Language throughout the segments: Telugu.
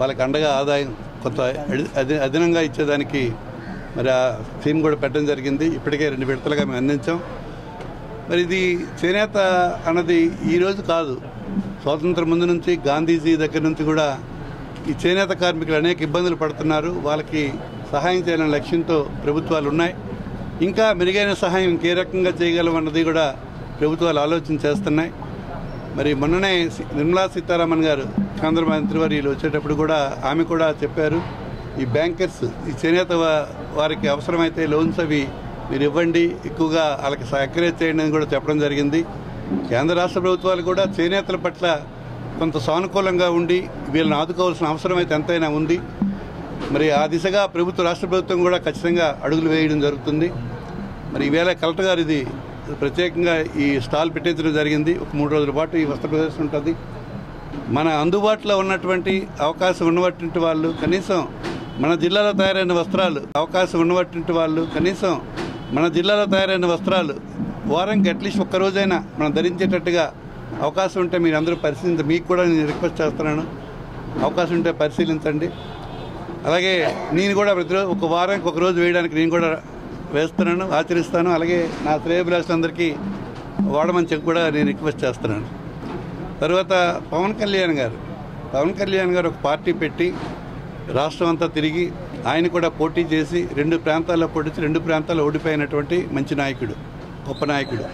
వాళ్ళకి అండగా ఆదాయం కొంత అడి- అధి అదనంగా ఇచ్చేదానికి మరి ఆ స్కీమ్ కూడా పెట్టడం జరిగింది ఇప్పటికే రెండు విడతలుగా మేము అందించాం మరి ఇది చేనేత అన్నది ఈరోజు కాదు స్వాతంత్రం ముందు నుంచి గాంధీజీ దగ్గర నుంచి కూడా ఈ చేనేత కార్మికులు అనేక ఇబ్బందులు పడుతున్నారు వాళ్ళకి సహాయం చేయాలనే లక్ష్యంతో ప్రభుత్వాలు ఉన్నాయి ఇంకా మెరుగైన సహాయం ఇంకే రకంగా చేయగలం అన్నది కూడా ప్రభుత్వాలు ఆలోచన చేస్తున్నాయి మరి మొన్ననే సి- నిర్మలా సీతారామన్ గారు కేంద్ర మంత్రి వారు వచ్చేటప్పుడు కూడా ఆమె కూడా చెప్పారు ఈ బ్యాంకర్స్ ఈ చేనేత వా- వారికి అవసరమైతే లోన్స్ అవి మీరు ఇవ్వండి ఎక్కువగా వాళ్ళకి ఎంకరేజ్ చేయండి అని కూడా చెప్పడం జరిగింది కేంద్ర రాష్ట్ర ప్రభుత్వాలు కూడా చేనేతల పట్ల కొంత సానుకూలంగా ఉండి వీళ్ళని ఆదుకోవాల్సిన అవసరం అయితే ఎంతైనా ఉంది మరి ఆ దిశగా ప్రభుత్వ రాష్ట్ర ప్రభుత్వం కూడా ఖచ్చితంగా అడుగులు వేయడం జరుగుతుంది మరి ఈవేళ కలెక్టర్ గారు ఇది ప్రత్యేకంగా ఈ స్టాల్ పెట్టించడం జరిగింది ఒక మూడు రోజుల పాటు ఈ వస్త్ర ప్రదర్శన ఉంటుంది మన అందుబాటులో ఉన్నటువంటి అవకాశం ఉన్నటువంటి వాళ్ళు కనీసం మన జిల్లాలో తయారైన వస్త్రాలు అవకాశం ఉన్నటువంటి వాళ్ళు కనీసం మన జిల్లాలో తయారైన వస్త్రాలు వారానికి అట్లీస్ట్ ఒక్క రోజైనా మనం ధరించేటట్టుగా అవకాశం ఉంటే మీరు అందరూ పరిశీలించ మీకు కూడా నేను రిక్వెస్ట్ చేస్తున్నాను అవకాశం ఉంటే పరిశీలించండి అలాగే నేను కూడా ప్రతిరోజు ఒక వారానికి ఒక రోజు వేయడానికి నేను కూడా వేస్తున్నాను ఆచరిస్తాను అలాగే నా శ్రేయభిలాషులందరికీ వాడమని చెప్పి కూడా నేను రిక్వెస్ట్ చేస్తున్నాను తర్వాత పవన్ కళ్యాణ్ గారు పవన్ కళ్యాణ్ గారు ఒక పార్టీ పెట్టి రాష్ట్రం అంతా తిరిగి ఆయన కూడా పోటీ చేసి రెండు ప్రాంతాల్లో పోటీ చేసి రెండు ప్రాంతాల్లో ఓడిపోయినటువంటి మంచి నాయకుడు గొప్ప నాయకుడు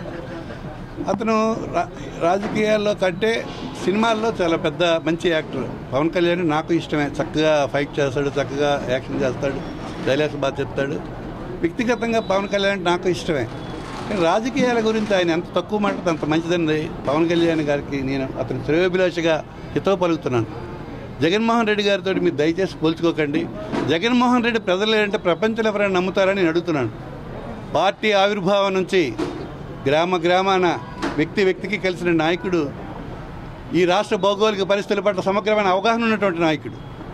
అతను రా- రాజకీయాల్లో కంటే సినిమాల్లో చాలా పెద్ద మంచి యాక్టర్ పవన్ కళ్యాణ్ నాకు ఇష్టమే చక్కగా ఫైట్ చేస్తాడు చక్కగా యాక్షన్ చేస్తాడు డైలాగ్స్ బాగా చెప్తాడు వ్యక్తిగతంగా పవన్ కళ్యాణ్ నాకు ఇష్టమే కానీ రాజకీయాల గురించి ఆయన ఎంత తక్కువ మాట్లాడితే అంత మంచిదని పవన్ కళ్యాణ్ గారికి నేను అతను శ్రేయోభిలాషగా హితవు పలుకుతున్నాను జగన్మోహన్ రెడ్డి గారితో మీరు దయచేసి పోల్చుకోకండి జగన్మోహన్ రెడ్డి ప్రజలు అంటే ప్రపంచంలో ఎవరైనా నమ్ముతారని నేను అడుగుతున్నాను పార్టీ ఆవిర్భావం నుంచి గ్రామ గ్రామాన వ్యక్తి వ్యక్తికి కలిసిన నాయకుడు ఈ రాష్ట్ర భౌగోళిక పరిస్థితుల పట్ల సమగ్రమైన అవగాహన ఉన్నటువంటి నాయకుడు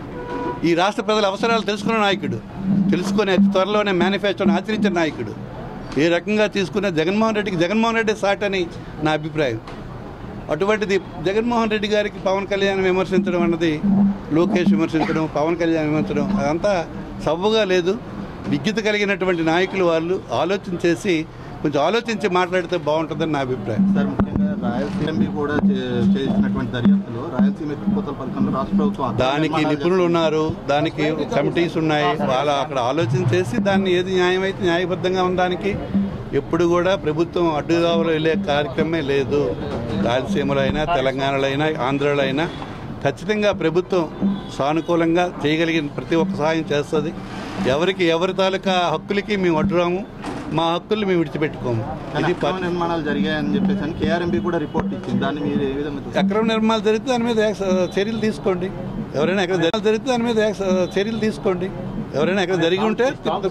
ఈ రాష్ట్ర ప్రజల అవసరాలు తెలుసుకున్న నాయకుడు తెలుసుకునే అతి త్వరలోనే మేనిఫెస్టోని ఆచరించిన నాయకుడు ఏ రకంగా తీసుకున్న జగన్మోహన్ రెడ్డికి జగన్మోహన్ రెడ్డి సాట్ అని నా అభిప్రాయం అటువంటిది జగన్మోహన్ రెడ్డి గారికి పవన్ కళ్యాణ్ విమర్శించడం అన్నది లోకేష్ విమర్శించడం పవన్ కళ్యాణ్ విమర్శించడం అదంతా సవ్వుగా లేదు విజ్ఞత కలిగినటువంటి నాయకులు వాళ్ళు ఆలోచన చేసి కొంచెం ఆలోచించి మాట్లాడితే బాగుంటుందని నా అభిప్రాయం సార్ ముఖ్యంగా రాయలసీమ కూడా చే- చేసినటువంటి దర్యాప్తులో రాయలసీమ ఎత్తిపోతల పథకంలో రాష్ట్ర ప్రభుత్వం అక్రమ దానికి నిర్మాణాలు నిపుణులు ఉన్నారు దానికి కమిటీస్ ఉన్నాయి వాళ్ళ అక్కడ ఆలోచన చేసి దాన్ని ఏది న్యాయమైతే న్యాయబద్ధంగా ఉండడానికి ఎప్పుడు కూడా ప్రభుత్వం అడ్డుదావలో వెళ్ళే కార్యక్రమమే లేదు రాయలసీమలో అయినా తెలంగాణలో అయినా ఆంధ్రలో అయినా ఖచ్చితంగా ప్రభుత్వం సానుకూలంగా చేయగలిగిన ప్రతి ఒక్క సహాయం చేస్తుంది ఎవరికి ఎవరి తాలూకా హక్కులకి మేము అడ్డురాము మా హక్కుల్ని మేము విడిచిపెట్టుకోము కానీ ఇది అక్రమ నిర్మాణాలు జరిగాయని చెప్పేసి అని కేఆర్ఎంపీ కూడా రిపోర్ట్ ఇచ్చింది దాన్ని మీరు ఏ విధంగా చూస్తారు? అక్రమ నిర్మాణాలు జరిగితే దాని మీద యాక్స్- చర్యలు తీసుకోండి ఎవరైనా ఎక్కడ జరిగితే జరిగితే దాని మీద యాక్స్- చర్యలు తీసుకోండి ఎవరైనా ఎక్కడ జరిగి ఉంటే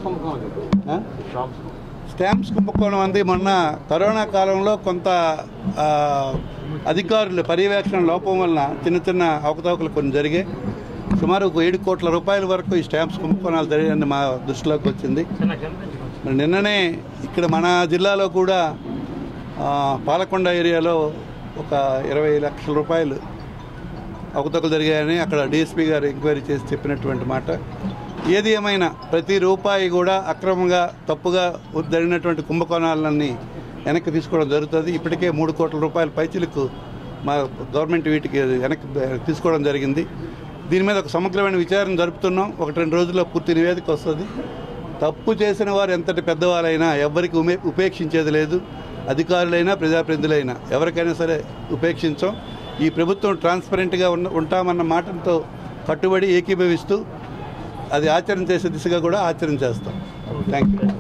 ఆ? స్టాంప్స్ కుంభకోణం అంది మొన్న కరోనా కాలంలో కొంత ఆ, అధికారుల పర్యవేక్షణ లోపం వలన చిన్న చిన్న అవకతవకలు కొన్ని జరిగాయి సుమారు ఒక ఏడు కోట్ల రూపాయల వరకు ఈ స్టాంప్స్ కుంభకోణాలు జరిగాయని మా దృష్టిలోకి వచ్చింది మరి నిన్ననే ఇక్కడ మన జిల్లాలో కూడా ఆ, పాలకొండ ఏరియాలో ఒక ఇరవై లక్షల రూపాయలు అవకతవకలు జరిగాయని అక్కడ డిఎస్పీ గారు ఎంక్వైరీ చేసి చెప్పినటువంటి మాట ఏది ఏమైనా ప్రతి రూపాయి కూడా అక్రమంగా తప్పుగా జరిగినటువంటి కుంభకోణాలన్నీ వెనక్కి తీసుకోవడం జరుగుతుంది ఇప్పటికే మూడు కోట్ల రూపాయల పైచిలకు మా గవర్నమెంట్ వీటికి వెనక్కి తీసుకోవడం జరిగింది దీని మీద ఒక సమగ్రమైన విచారణ జరుపుతున్నాం ఒకటి రెండు రోజుల్లో పూర్తి నివేదిక వస్తుంది తప్పు చేసిన వారు ఎంతటి పెద్దవారైనా ఎవరికి ఉమే ఉపేక్షించేది లేదు అధికారులైనా ప్రజాప్రతినిధులైనా ఎవరికైనా సరే ఉపేక్షించం ఈ ప్రభుత్వం ట్రాన్స్పరెంట్గా ఉన్న ఉంటామన్న మాటతో కట్టుబడి ఏకీభవిస్తూ అది ఆచరణ చేసే దిశగా కూడా ఆచరణ చేస్తాం థ్యాంక్ యూ